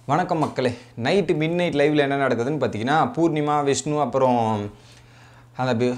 வணக்கம் மக்களே night mid night லைவில் என்ன நடக்குதுன்னு பார்த்தீங்கன்னா பூர்ணிமா விஷ்ணு அப்புறம் அந்த பி-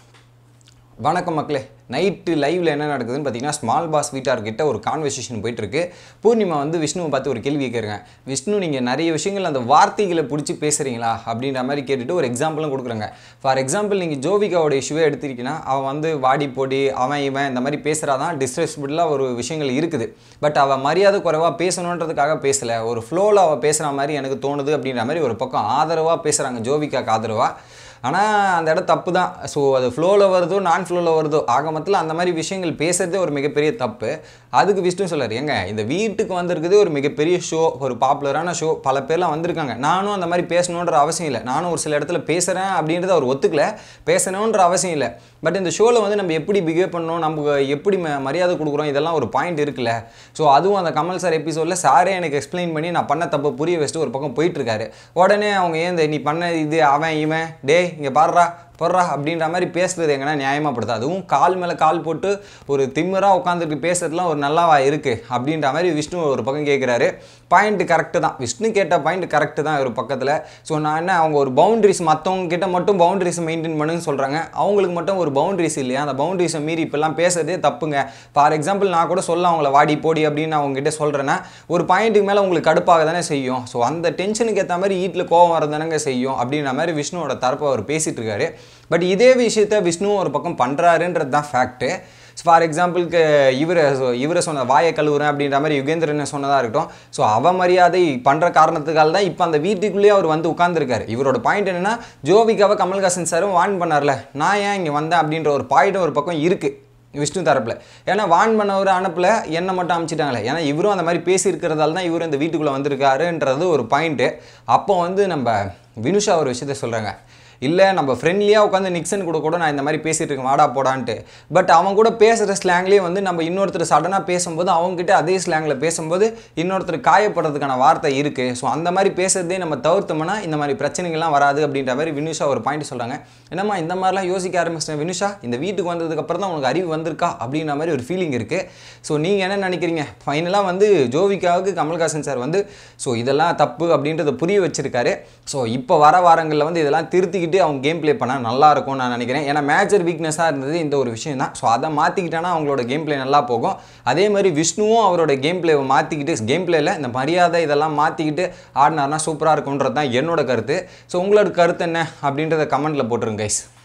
வணக்கம் மக்களே நைட்டு லைவில் என்ன நடக்குதுன்னு பார்த்தீங்கன்னா ஸ்மால் பாஸ் வீட்டார்கிட்ட ஒரு கான்வர்சேஷன் போயிட்டுருக்கு பூர்ணிமா வந்து விஷ்ணுவை பார்த்து ஒரு கேள்வி கேட்குறாங்க விஷ்ணு நீங்கள் நிறைய விஷயங்கள் அந்த வார்த்தைகளை பிடிச்சி பேசுகிறீங்களா அப்படின்ற மாதிரி கேட்டுட்டு ஒரு எக்ஸாம்பிளும் கொடுக்குறாங்க ஃபார் எக்ஸாம்பிள் நீங்கள் ஜோவிகாவோட இஷ்யூவே எடுத்திருக்கீங்கன்னா அவன் வந்து வாடி போடி அவன் இவன் இந்த மாதிரி பேசுகிறாதான் டிஸ்ரெஸ்பெக்டாக ஒரு விஷயங்கள் இருக்குது பட் அவள் மரியாதை குறைவாக பேசணுன்றதுக்காக பேசலை ஒரு ஃப்ளோவில் அவள் பேசுகிற மாதிரி எனக்கு தோணுது அப்படின்ற மாதிரி ஒரு பக்கம் ஆதரவாக பேசுகிறாங்க ஜோவிகாக்கு ஆதரவாக ஆனால் அந்த இடம் தப்பு தான் ஸோ அது ஃப்ளோவில் வருதோ நான் ஃப்ளோவில் வருதோ ஆக மொத்தத்தில் அந்த மாதிரி விஷயங்கள் பேசுறதே ஒரு மிகப்பெரிய தப்பு அதுக்கு விஷ்ணு சொல்லார் ஏங்க இந்த வீட்டுக்கு வந்திருக்குது ஒரு மிகப்பெரிய ஷோ ஒரு பாப்புலரான ஷோ பல பேர்லாம் வந்திருக்காங்க நானும் அந்த மாதிரி பேசணுன்ற அவசியம் இல்லை நானும் ஒரு சில இடத்துல பேசுகிறேன் அப்படின்றத அவர் ஒத்துக்கல பேசணுன்ற அவசியம் இல்லை பட் இந்த ஷோவில் வந்து நம்ம எப்படி பிஹேவ் பண்ணணும் நமக்கு எப்படி ம- மரியாதை கொடுக்குறோம் இதெல்லாம் ஒரு பாயிண்ட் இருக்குல்ல ஸோ அதுவும் அந்த கமல் சார் எபிசோடில் சாரே எனக்கு எக்ஸ்பிளைன் பண்ணி நான் பண்ண தப்பு புரிய வச்சுட்டு ஒரு பக்கம் போயிட்டு இருக்காரு உடனே அவங்க ஏன் இந்த நீ பண்ண இது அவன் இவன் டேய் இங்கே பாடுறா போடுறா அப்படின்ற மாதிரி பேசுறது எங்கன்னா நியாயமாகப்படுது அதுவும் கால் மேலே கால் போட்டு ஒரு திமிராக உட்காந்துட்டு பேசுறதுலாம் ஒரு நல்லாவா இருக்குது அப்படின்ற மாதிரி விஷ்ணு ஒரு பக்கம் கேட்குறாரு பாயிண்ட் கரெக்டு தான் விஷ்ணு கேட்ட பாயிண்ட் கரெக்டு தான் ஒரு பக்கத்தில் ஸோ நான் என்ன அவங்க ஒரு பவுண்டரிஸ் மற்றவங்க கிட்ட மட்டும் பவுண்டரிஸ் மெயின்டைன் பண்ணுன்னு சொல்கிறாங்க அவங்களுக்கு மட்டும் ஒரு பவுண்டரிஸ் இல்லையா அந்த பவுண்டரிஸை மீறி இப்பெல்லாம் பேசுறதே தப்புங்க ஃபார் எக்ஸாம்பிள் நான் கூட சொல்ல அவங்கள வாடி போடி அப்படின்னு நான் அவங்ககிட்ட சொல்கிறேன்னா ஒரு பாயிண்ட்டுக்கு மேலே உங்களுக்கு கடுப்பாக தானே செய்யும் ஸோ அந்த டென்ஷனுக்கு ஏற்ற மாதிரி வீட்டில் கோவம் வரதானங்க செய்யும் அப்படின்ற மாதிரி விஷ்ணுவோட தரப்பை அவர் பேசிகிட்டு இருக்காரு பட் இதே விஷயத்த விஷ்ணுவும் ஒரு பக்கம் பண்ணுறாருன்றது தான் ஃபேக்ட்டு ஃபார் எக்ஸாம்பிளுக்கு இவரை இவரை சொன்ன வாயை கழுவுறேன் அப்படின்ற மாதிரி யுகேந்திரன் சொன்னதாக இருக்கட்டும் ஸோ அவ மரியாதை பண்ணுற காரணத்துக்காக தான் இப்போ அந்த வீட்டுக்குள்ளேயே அவர் வந்து உட்காந்துருக்காரு இவரோட பாயிண்ட் என்னன்னா ஜோவிகாவை கமல்ஹாசன் சாரும் வார்ன் பண்ணார்ல நான் ஏன் இங்கே வந்தேன் அப்படின்ற ஒரு பாயிண்ட் ஒரு பக்கம் இருக்குது விஷ்ணு தரப்பில் ஏன்னா வான் பண்ணவர் அனுப்பல என்னை மட்டும் அனுப்பிச்சிட்டாங்களே ஏன்னா இவரும் அந்த மாதிரி பேசியிருக்கிறதால தான் இவரும் இந்த வீட்டுக்குள்ளே வந்திருக்காருன்றது ஒரு பாயிண்ட்டு அப்போ வந்து நம்ம வினுஷா ஒரு விஷயத்த சொல்கிறாங்க இல்லை நம்ம ஃப்ரெண்ட்லியாக உட்காந்து நிக்சன் கூட கூட நான் இந்த மாதிரி பேசிட்டு இருக்கேன் வாடா போடான்ட்டு பட் அவன் கூட பேசுகிற ஸ்லாங்லேயே வந்து நம்ம இன்னொருத்தர் சடனாக பேசும்போது அவங்ககிட்ட அதே ஸ்லாங்கில் பேசும்போது இன்னொருத்தர் காயப்படுறதுக்கான வார்த்தை இருக்குது ஸோ அந்த மாதிரி பேசுறதே நம்ம தவிர்த்தோம்னா இந்த மாதிரி பிரச்சனைகள்லாம் வராது அப்படின்ற மாதிரி வினுஷா ஒரு பாயிண்ட் சொல்கிறாங்க என்னம்மா இந்த மாதிரிலாம் யோசிக்க ஆரம்பிச்சிட்டேன் வினுஷா இந்த வீட்டுக்கு வந்ததுக்கப்புறம் தான் உனக்கு அறிவு வந்திருக்கா அப்படின்ற மாதிரி ஒரு ஃபீலிங் இருக்குது ஸோ நீங்கள் என்ன நினைக்கிறீங்க ஃபைனலாக வந்து ஜோவிகாவுக்கு கமல்ஹாசன் சார் வந்து ஸோ இதெல்லாம் தப்பு அப்படின்றத புரிய வச்சிருக்காரு ஸோ இப்போ வர வாரங்களில் வந்து இதெல்லாம் திருத்திக்கிட்டு அவங்க கேம் ப்ளே பண்ணால் நல்லா இருக்கும்னு நான் நினைக்கிறேன் ஏன்னா மேஜர் வீக்னஸாக இருந்தது இந்த ஒரு விஷயம் தான் ஸோ அதை மாற்றிக்கிட்டானா அவங்களோட கேம் ப்ளே நல்லா போகும் அதே மாதிரி விஷ்ணுவும் அவரோட கேம் ப்ளேவை மாற்றிக்கிட்டு கேம் ப்ளேயில் இந்த மரியாதை இதெல்லாம் மாற்றிக்கிட்டு ஆடினார்னா சூப்பராக இருக்கும்ன்றது தான் என்னோட கருத்து ஸோ உங்களோட கருத்து என்ன அப்படின்றத கமெண்ட்டில் போட்டுருங்க கைஸ்